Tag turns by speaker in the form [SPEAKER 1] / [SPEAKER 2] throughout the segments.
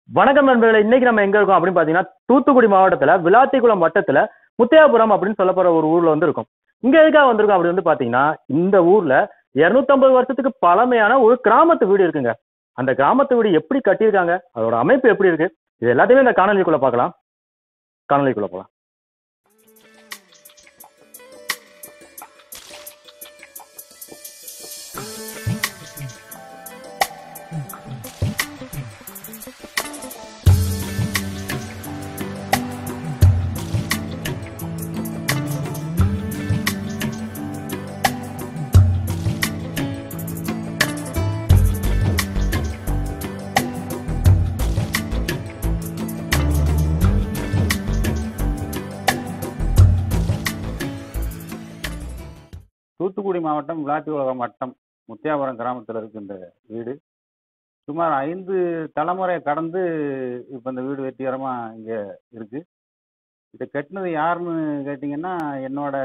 [SPEAKER 1] வணக்கம் நண்பர்களே இன்னைக்கு நம்ம எங்க இருக்கோம் அப்படின்னு பாத்தீங்கன்னா தூத்துக்குடி மாவட்டத்துல விளாத்திக்குளம் வட்டத்துல முத்தையாபுரம் அப்படின்னு சொல்லப்படுற ஒரு ஊர்ல வந்து இருக்கும் இங்க எதுக்காக வந்திருக்கோம் அப்படி வந்து பாத்தீங்கன்னா இந்த ஊர்ல 250 வருஷத்துக்கு பழமையான ஒரு கிராமத்து வீடு இருக்குங்க அந்த கிராமத்து வீடு எப்படி கட்டியிருக்காங்க அதோட அமைப்பு எப்படி இருக்கு இது எல்லாத்தையுமே இந்த காணொலிக்குள்ள பார்க்கலாம் காணொலிக்குள்ள போலாம்
[SPEAKER 2] தூத்துக்குடி மாவட்டம் விளாத்திக்குளம் வட்டம் முத்தியாபுரம் கிராமத்தில் இருக்கு இந்த வீடு சுமார் ஐந்து தலைமுறை கடந்து இப்போ இந்த வீடு வெற்றிகரமாக இங்கே இருக்கு இதை கட்டினது யாருன்னு கேட்டிங்கன்னா என்னோட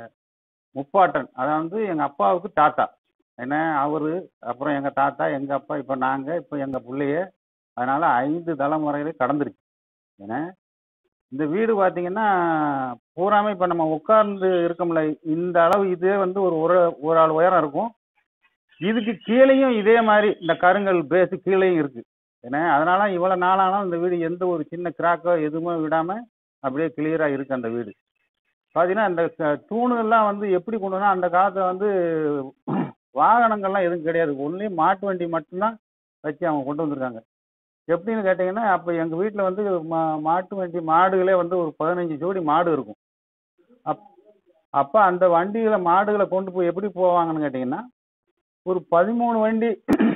[SPEAKER 2] முப்பாட்டன் அதாவது எங்கள் அப்பாவுக்கு தாத்தா ஏன்னா அவர் அப்புறம் எங்கள் தாத்தா எங்கள் அப்பா இப்போ நாங்கள் இப்போ எங்கள் பிள்ளைய அதனால் ஐந்து தலைமுறையில கடந்துருச்சு ஏன்னா இந்த வீடு பார்த்தீங்கன்னா பூராமே இப்போ நம்ம உட்கார்ந்து இருக்கோம்ல இந்த அளவு இதே வந்து ஒரு ஒரு ஒரு ஆள் உயரம் இருக்கும் இதுக்கு கீழேயும் இதே மாதிரி இந்த கருங்கல் பேஸு கீழேயும் இருக்கு ஏன்னா அதனால இவ்வளோ நாளானாலும் இந்த வீடு எந்த ஒரு சின்ன கிராக்கோ எதுவுமே விடாம அப்படியே கிளியரா இருக்கு அந்த வீடு பார்த்தீங்கன்னா இந்த க- தூணுகள்லாம் வந்து எப்படி கொண்டு வந்தா அந்த காலத்தில் வந்து வாகனங்கள்லாம் எதுவும் கிடையாது ஒன்லி மாட்டு வண்டி மட்டும்தான் வச்சு அவங்க கொண்டு வந்திருக்காங்க எப்படின்னு கேட்டிங்கன்னா அப்போ எங்கள் வீட்டில் வந்து மா மாட்டு வண்டி மாடுகளே வந்து ஒரு பதினஞ்சு ஜோடி மாடு இருக்கும் அப் அப்போ அந்த வண்டிகளை மாடுகளை கொண்டு போய் எப்படி போவாங்கன்னு கேட்டிங்கன்னா ஒரு பதிமூணு வண்டி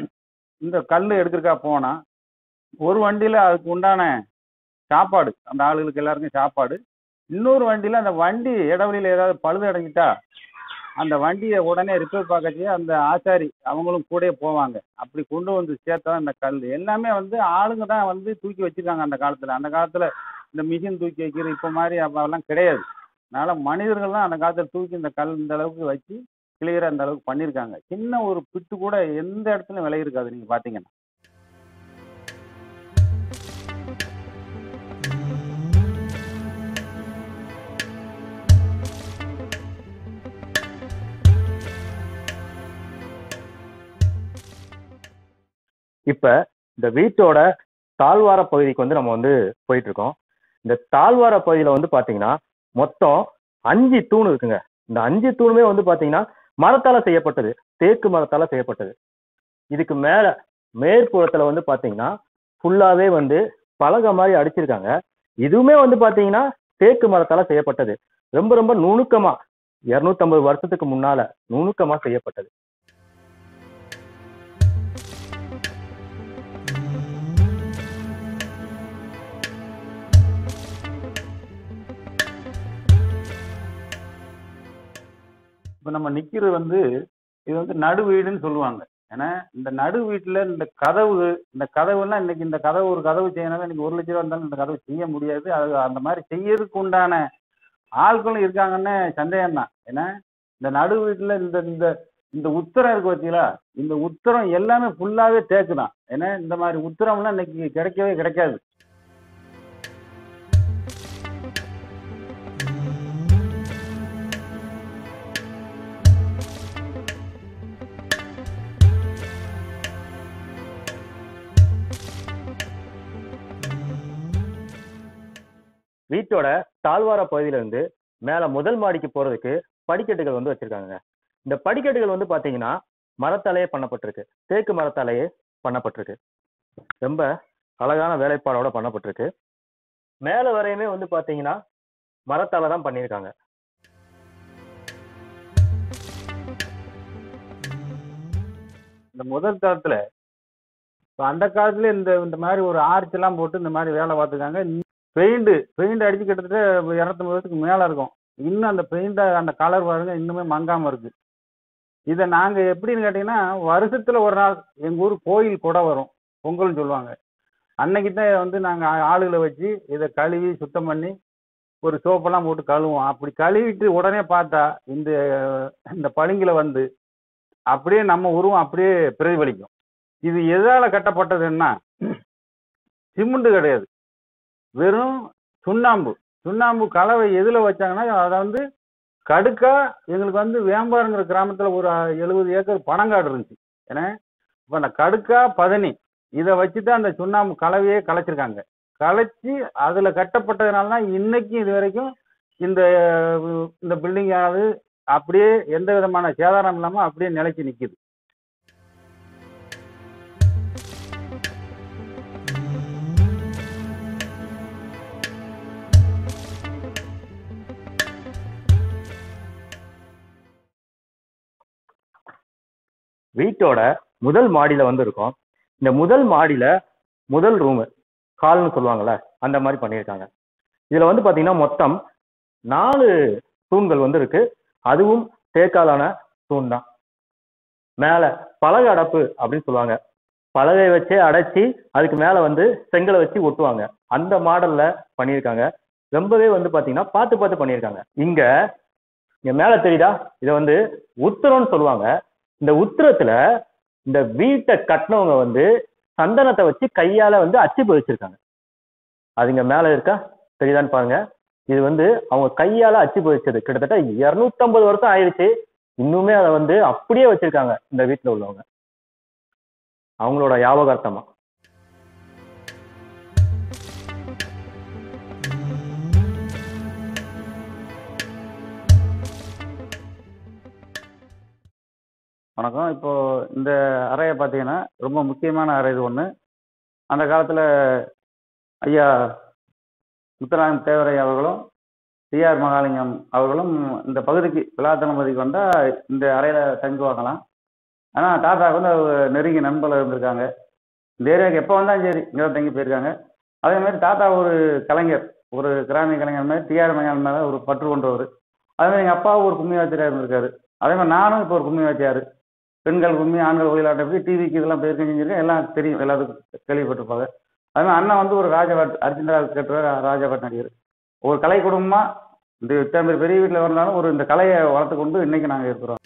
[SPEAKER 2] இந்த கல் எடுக்கிறக்கா போனால் ஒரு வண்டியில் அதுக்கு உண்டான சாப்பாடு அந்த ஆளுகளுக்கு எல்லாருக்கும் சாப்பாடு இன்னொரு வண்டியில் அந்த வண்டி இடைவெளியில் ஏதாவது பழுது அடைஞ்சிட்டா அந்த வண்டியை உடனே ரிப்பேர் பார்க்கச்சு அந்த ஆசாரி அவங்களும் கூடயே போவாங்க அப்படி கொண்டு வந்து சேர்த்தா இந்த கல் எல்லாமே வந்து ஆளுங்க தான் வந்து தூக்கி வச்சிருக்காங்க அந்த காலத்தில் அந்த காலத்தில் இந்த மிஷின் தூக்கி வைக்கிறது இப்போ மாதிரி அப்பெல்லாம் கிடையாது அதனால மனிதர்கள் தான் அந்த காலத்தில் தூக்கி இந்த கல் இந்த அளவுக்கு வச்சு கிளியராக அந்த அளவுக்கு பண்ணியிருக்காங்க சின்ன ஒரு பிட்டு கூட எந்த இடத்துலையும் விலை இருக்காது நீங்கள் பார்த்தீங்கன்னா
[SPEAKER 1] இப்ப இந்த வீட்டோட தாழ்வார பகுதிக்கு வந்து நம்ம வந்து போயிட்டு இருக்கோம் இந்த தாழ்வார பகுதியில வந்து பாத்தீங்கன்னா மொத்தம் அஞ்சு தூண் இருக்குங்க இந்த அஞ்சு தூணுமே வந்து பாத்தீங்கன்னா மரத்தால செய்யப்பட்டது தேக்கு மரத்தால செய்யப்பட்டது இதுக்கு மேல மேற்புறத்துல வந்து பாத்தீங்கன்னா ஃபுல்லாவே வந்து பலகை மாதிரி அடிச்சிருக்காங்க இதுவுமே வந்து பாத்தீங்கன்னா தேக்கு மரத்தால செய்யப்பட்டது ரொம்ப ரொம்ப நுணுக்கமா 250 வருஷத்துக்கு முன்னால நுணுக்கமா செய்யப்பட்டது
[SPEAKER 2] இப்போ நம்ம நிற்கிறது வந்து இது வந்து நடு வீடுன்னு சொல்லுவாங்க ஏன்னா இந்த நடு வீட்டில் இந்த கதவு இந்த கதவுலாம் இன்னைக்கு இந்த கதவு ஒரு கதவு செய்யணும் இன்னைக்கு ஒரு லட்ச ரூபா இருந்தாலும் இந்த கதவு செய்ய முடியாது அது அந்த மாதிரி செய்யறதுக்கு உண்டான ஆட்களும் இருக்காங்கன்னு சந்தேகம் தான் ஏன்னா இந்த நடு வீட்டில் இந்த இந்த இந்த உத்தரம் இருக்கு பார்த்தீங்களா இந்த உத்தரம் எல்லாமே ஃபுல்லாகவே தேக்கு தான் ஏன்னா இந்த மாதிரி உத்தரம்லாம் இன்னைக்கு கிடைக்கவே கிடைக்காது
[SPEAKER 1] வீட்டோட தாழ்வார பகுதியில இருந்து மேல முதல் மாடிக்கு போறதுக்கு படிக்கட்டுகள் வந்து வச்சிருக்காங்க இந்த படிக்கட்டுகள் வந்து பாத்தீங்கன்னா மரத்தாலேயே பண்ணப்பட்டிருக்கு தேக்கு மரத்தாலேயே பண்ணப்பட்டிருக்கு ரொம்ப அழகான வேலைப்பாடோட பண்ணப்பட்டிருக்கு மேல வரையுமே வந்து பாத்தீங்கன்னா மரத்தால தான் பண்ணியிருக்காங்க
[SPEAKER 2] இந்த முதல் தளத்துல இப்போ அந்த காலத்துல இந்த இந்த மாதிரி ஒரு ஆர்ச் எல்லாம் போட்டு இந்த மாதிரி வேலை பார்த்துருக்காங்க பெயிண்ட் பெயிண்ட் அடிச்சு கிட்டத்தட்ட இரநூத்தம்பது வருஷத்துக்கு மேல இருக்கும் இன்னும் அந்த பெயிண்ட் அந்த கலர் பாருங்க இன்னுமே மங்காம இருக்கு இதை நாங்க எப்படின்னு கேட்டீங்கன்னா வருஷத்துல ஒரு நாள் எங்க ஊர் கோயில் கூட வரும் பொங்கல்னு சொல்லுவாங்க அன்னைக்கு தான் வந்து நாங்க ஆ- ஆளுகளை வச்சு இதை கழுவி சுத்தம் பண்ணி ஒரு சோப்பெல்லாம் போட்டு கழுவுவோம் அப்படி கழுவிட்டு உடனே பார்த்தா இந்த இந்த பளிங்குல வந்து அப்படியே நம்ம உருவம் அப்படியே பிரதிபலிக்கும் இது எதால கட்டப்பட்டதுன்னா சிமெண்ட் கிடையாது வெறும் சுண்ணாம்பு சுண்ணாம்பு கலவை எதுல வச்சாங்கன்னா அதை வந்து கடுக்கா எங்களுக்கு வந்து வேம்பாருங்கிற கிராமத்துல ஒரு எழுபது ஏக்கர் பனங்காடு இருந்துச்சு ஏன்னா இப்போ அந்த கடுக்கா பதனி இதை வச்சு தான் அந்த சுண்ணாம்பு கலவையே கலைச்சிருக்காங்க கலைச்சி அதுல கட்டப்பட்டதுனால தான் இன்னைக்கும் இது வரைக்கும் இந்த அஹ், இந்த பில்டிங் ஆனது அப்படியே எந்த விதமான சேதாரம் இல்லாம அப்படியே நிலைச்சு நிக்குது
[SPEAKER 1] வீட்டோட முதல் மாடியில வந்து இருக்கோம் இந்த முதல் மாடியில முதல் ரூமு ஹால்னு சொல்லுவாங்கல்ல அந்த மாதிரி பண்ணியிருக்காங்க இதுல வந்து பாத்தீங்கன்னா மொத்தம் நாலு தூண்கள் வந்து இருக்கு அதுவும் தேக்காலான தூண் தான் மேல பலகை அடப்பு அப்படின்னு சொல்லுவாங்க பலகை வச்சே அடைச்சி அதுக்கு மேல வந்து செங்கலை வச்சு ஒட்டுவாங்க அந்த மாடல்ல பண்ணியிருக்காங்க ரொம்பவே வந்து பாத்தீங்கன்னா பார்த்து பார்த்து பண்ணியிருக்காங்க இங்க இங்க மேல தெரியுதா இதை வந்து உத்தரம்னு சொல்லுவாங்க இந்த உத்திரத்துல இந்த வீட்டை கட்டினவங்க வந்து சந்தனத்தை வச்சு கையால வந்து அச்சு பதிச்சிருக்காங்க அது இங்க மேல இருக்கா தெரியுதான்னு பாருங்க இது வந்து அவங்க கையால அச்சு பதிச்சது கிட்டத்தட்ட 250 வருஷம் ஆயிடுச்சு இன்னுமே அதை வந்து அப்படியே வச்சிருக்காங்க இந்த வீட்டுல உள்ளவங்க அவங்களோட ஞாபகார்த்தமா
[SPEAKER 2] வணக்கம் இப்போ இந்த அறையை பார்த்தீங்கன்னா ரொம்ப முக்கியமான அறை இது ஒன்று அந்த காலத்தில் ஐயா முத்துராமன் தேவரை அவர்களும் டிஆர் மகாலிங்கம் அவர்களும் இந்த பகுதிக்கு விழாத்தளபதிக்கு வந்தால் இந்த அறையில் தங்குவாங்களாம் ஆனால் தாத்தாவுக்கு வந்து அவங்க நெருங்கிய நண்பர்கள் இருந்திருக்காங்க இந்த ஏரியாவுக்கு எப்போ வந்தாலும் சரி இங்கே தான் தங்கி போயிருக்காங்க அதே மாதிரி தாத்தா ஒரு கலைஞர் ஒரு கிராமிய கலைஞர் மாதிரி டிஆர் மகாலிங்கம் மேலே ஒரு பற்று கொண்டவர் அதே மாதிரி எங்கள் அப்பாவும் ஒரு கும்மி வாத்தியார் இருந்திருக்காரு அதே மாதிரி நானும் இப்போ ஒரு கும்மி வாத்தியார் பெண்கள் கும்மி ஆண்கள் ஒயிலாட்டம் எப்படி டிவிக்கு இதெல்லாம் போயிருக்கேன் செஞ்சிருக்கேன் எல்லாம் தெரியும் எல்லாத்துக்கும் கேள்விப்பட்டிருப்பாங்க அதே மாதிரி அண்ணன் வந்து ஒரு ராஜபாட் அர்ஜென்டா கேட்டுவார் ராஜபாட் நடிகர் ஒரு கலை குடும்பமா இந்த இத்தனை பேர் பெரிய வீட்டில் வந்தாலும் ஒரு இந்த கலையை வளர்த்து கொண்டு இன்னைக்கு நாங்கள் இருக்கிறோம்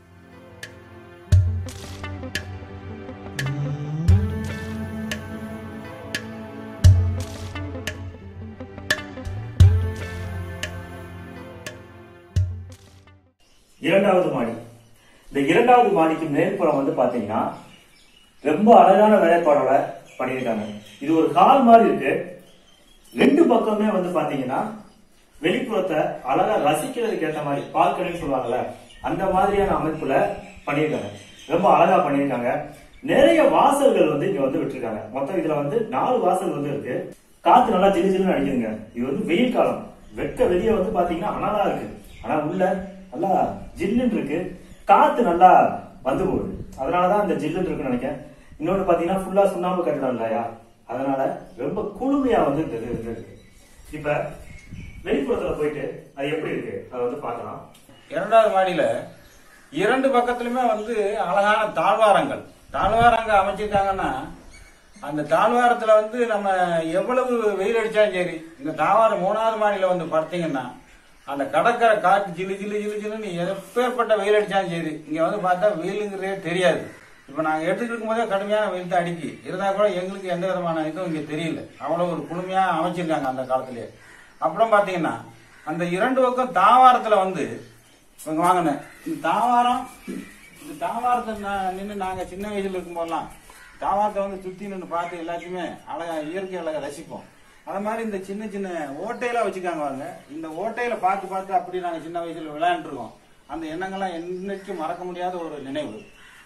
[SPEAKER 3] இரண்டாவது மாடி இந்த இரண்டாவது மாடிக்கு மேற்புறம் வந்து பாத்தீங்கன்னா ரொம்ப அழகான வேலைப்பாடோட பண்ணியிருக்காங்க இது ஒரு ஹால் மாதிரி இருக்கு ரெண்டு பக்கமே வந்து பாத்தீங்கன்னா வெளிப்புறத்தை அழகா ரசிக்கிறதுக்கு ஏற்ற மாதிரி பால்கனின்னு சொல்லுவாங்கல்ல அந்த மாதிரியான அமைப்புல பண்ணியிருக்காங்க ரொம்ப அழகா பண்ணியிருக்காங்க நிறைய வாசல்கள் வந்து இங்க வந்து விட்டுருக்காங்க மொத்தம் இதுல வந்து நாலு வாசல் வந்து இருக்கு காத்து நல்லா ஜிலு ஜிலுன்னு அடிக்குதுங்க இது வந்து வெயில் காலம் வெக்க வெளியே வந்து பாத்தீங்கன்னா அனலா இருக்கு ஆனா உள்ள நல்லா ஜில்லுன்னு இருக்கு காத்து நல்லா வந்து போகுது அதனாலதான் அந்த ஜில்லுன்னு இருக்குன்னு நினைக்கிறேன் இன்னொன்னு பாத்தீங்கன்னா ஃபுல்லா சுண்ணாம்பு கட்டிடம் இல்லையா அதனால ரொம்ப குளுமையா வந்து இந்த இது இது இருக்கு இப்ப வெளிப்புறத்துல போயிட்டு அது எப்படி இருக்கு அதை வந்து பார்க்கலாம்
[SPEAKER 4] இரண்டாவது மாடியில இரண்டு பக்கத்துலயுமே வந்து அழகான தாழ்வாரங்கள் தாழ்வாரங்க அமைச்சிருக்காங்கன்னா அந்த தாழ்வாரத்துல வந்து நம்ம எவ்வளவு வெயில் அடிச்சாலும் சரி இந்த தாழ்வாரம் மூணாவது மாடியில வந்து பார்த்தீங்கன்னா அந்த கடற்கரை காற்று ஜிலு ஜிலு ஜிலு ஜிலுன்னு எப்பேற்பட்ட வெயில் அடிச்சாலும் சரி இங்க வந்து பார்த்தா வெயிலுங்கிறதே தெரியாது இப்ப நாங்க எடுத்துட்டு இருக்கும்போதே கடுமையான வெயில் தான் அடிக்கி இருந்தா கூட எங்களுக்கு எந்த விதமான இதுவும் இங்க தெரியல அவ்வளவு ஒரு குளுமையா அமைச்சிருக்காங்க அந்த காலத்திலேயே அப்புறம் பாத்தீங்கன்னா அந்த இரண்டு பக்கம் தாவாரத்துல வந்து இவங்க வாங்கினேன் இந்த தாவாரம் இந்த தாவாரத்தை நின்று நாங்க சின்ன வயசுல இருக்கும்போதெல்லாம் தாவாரத்தை வந்து சுத்தி நின்று பார்த்து எல்லாத்தையுமே அழகா இயற்கை அழகா ரசிப்போம் அது மாதிரி இந்த சின்ன சின்ன ஓட்டையெல்லாம் வச்சுக்காங்க வாங்க இந்த ஓட்டையில பார்த்து பார்த்து அப்படி நாங்க சின்ன வயசுல விளையாண்டுருக்கோம் அந்த எண்ணங்கள்லாம் என்னைக்கும் மறக்க முடியாத ஒரு நினைவு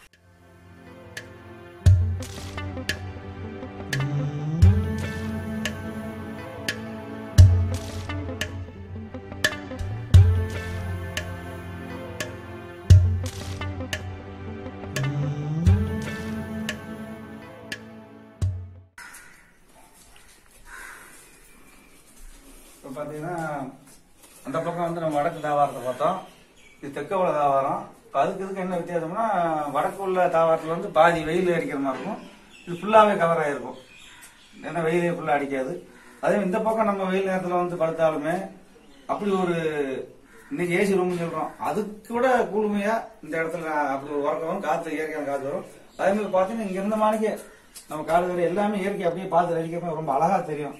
[SPEAKER 4] இப்போ பார்த்தீங்கன்னா அந்த பக்கம் வந்து நம்ம வடக்கு தாவாரத்தை பார்த்தோம் இது தெற்க உள்ள தாவாரம் இப்போ அதுக்கு இதுக்கு என்ன வித்தியாசம்னா வடக்கு உள்ள தாவாரத்தில் வந்து பாதி வெயில் அடிக்கிற மாதிரி இருக்கும் இது ஃபுல்லாகவே கவர் ஆகிருக்கும் ஏன்னா வெயிலே ஃபுல்லாக அடிக்காது அதே இந்த பக்கம் நம்ம வெயில் நேரத்தில் வந்து படுத்தாலுமே அப்படி ஒரு இன்னைக்கு ஏசி ரூம்னு சொல்றோம் அதுக்கு கூட குளுமையா இந்த இடத்துல அப்படி ஒரு உறக்கம் வரும் காத்து இயற்கையான காத்து வரும் அதே மாதிரி பார்த்தீங்கன்னா இங்க இருந்த மாணிக்கு நம்ம காடுகிற எல்லாமே இயற்கை அப்படியே பார்த்து ரசிக்கப்போ ரொம்ப அழகா தெரியும்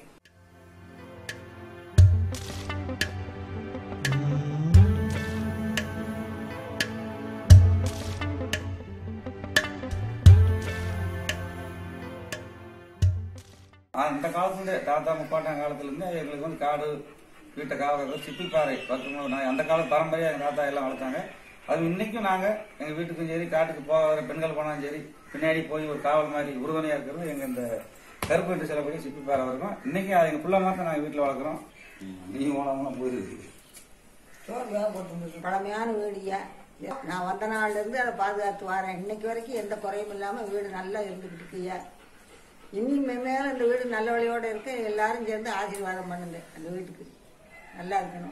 [SPEAKER 4] அந்த காலத்துல தாத்தா முப்பாட்டம் காலத்துல இருந்து எங்களுக்கு வந்து காடு வீட்டை காவல் சிப்பிப்பாறை பத்து நான் அந்த கால பரம்பரையா எங்க தாத்தா எல்லாம் வளர்த்தாங்க அது இன்னைக்கும் நாங்க எங்க வீட்டுக்கும் சரி காட்டுக்கு போகிற பெண்கள் போனாலும் சரி பின்னாடி போய் ஒரு காவல் மாதிரி உறுதுணையா இருக்கிறது எங்க இந்த கருப்பு என்று சொல்லக்கூடிய சிப்பிப்பாறை வரைக்கும் இன்னைக்கு அது எங்க பிள்ளை மாதிரி நாங்க வீட்டுல வளர்க்குறோம் நீ ஓனமெல்லாம் போயிருக்கு
[SPEAKER 5] சோறு வேக போட்டுருக்கு பழமையான வீடுயா நான் வந்த நாள்ல இருந்து அதை பாதுகாத்து வரேன் இன்னைக்கு வரைக்கும் எந்த குறையும் இல்லாம வீடு நல்லா இருந்துகிட்டு இருக்குயா இனி மேல இந்த வீடு நல்ல வழியோட இருக்க எல்லாரும் சேர்ந்து ஆசீர்வாதம் பண்ணுங்க அந்த வீட்டுக்கு நல்லா இருக்கணும்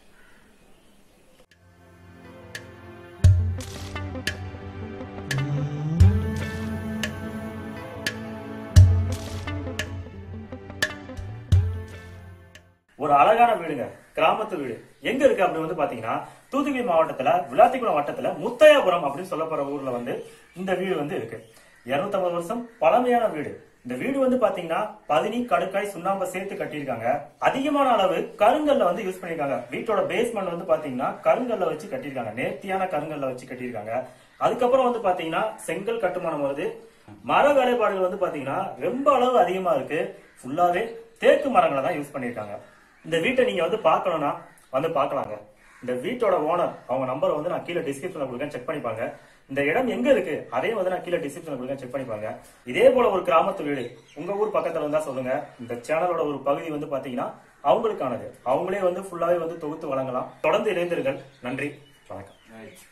[SPEAKER 3] ஒரு அழகான வீடுங்க கிராமத்து வீடு எங்க இருக்கு அப்படி வந்து பாத்தீங்கன்னா தூத்துக்குடி மாவட்டத்துல விளாத்திக்குளம் வட்டத்துல முத்தையாபுரம் அப்படின்னு சொல்லப்படுற ஊர்ல வந்து இந்த வீடு வந்து இருக்கு 250 வருஷம் பழமையான வீடு இந்த வீடு வந்து பாத்தீங்கன்னா பதினி கடுக்காய் சுண்ணாம்பை சேர்த்து கட்டியிருக்காங்க அதிகமான அளவு கருங்கல்ல வந்து யூஸ் பண்ணிருக்காங்க வீட்டோட பேஸ்மெண்ட் வந்து பாத்தீங்கன்னா கருங்கல்ல வச்சு கட்டியிருக்காங்க நேர்த்தியான கருங்கல்ல வச்சு கட்டியிருக்காங்க அதுக்கப்புறம் வந்து பாத்தீங்கன்னா செங்கல் கட்டுமானம் வருது மர வேலைப்பாடுகள் வந்து பாத்தீங்கன்னா ரொம்ப அளவு அதிகமா இருக்கு ஃபுல்லாவே தேக்கு மரங்களை தான் யூஸ் பண்ணிருக்காங்க இந்த வீட்டை நீங்க வந்து பார்க்கணும்னா வந்து பார்க்கலாங்க இந்த வீட்டோட ஓனர் அவங்க நம்பர் வந்து நான் கீழே டிஸ்கிரிப்ஷன்ல கொடுக்கேன் செக் பண்ணிப்பாங்க இந்த இடம் எங்க இருக்கு அதையும் வந்து நான் கீழே டிஸ்கிரிப்ஷன்ல கொடுக்கேன் செக் பண்ணிப்பாங்க இதே போல ஒரு கிராமத்து வீடு உங்க ஊர் பக்கத்துல இருந்தா சொல்லுங்க இந்த சேனலோட ஒரு பகுதி வந்து பாத்தீங்கன்னா அவங்களுக்கானது அவங்களே வந்து ஃபுல்லாவே வந்து தொகுத்து வழங்கலாம் தொடர்ந்து இணைந்திருங்கள் நன்றி வணக்கம்